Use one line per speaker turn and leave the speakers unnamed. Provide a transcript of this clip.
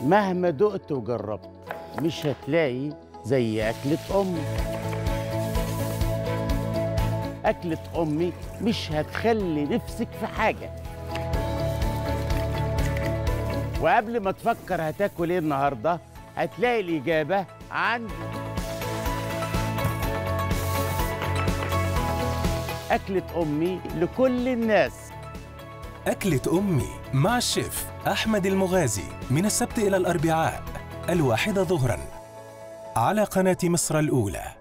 مهما دقت وجربت مش هتلاقي زي أكلة أمي أكلة أمي مش هتخلي نفسك في حاجة وقبل ما تفكر هتاكل ايه النهارده هتلاقي الإجابة عندي أكلة أمي لكل الناس
أكلة أمي مع الشيف أحمد المغازي من السبت إلى الأربعاء الواحدة ظهرا على قناة مصر الأولى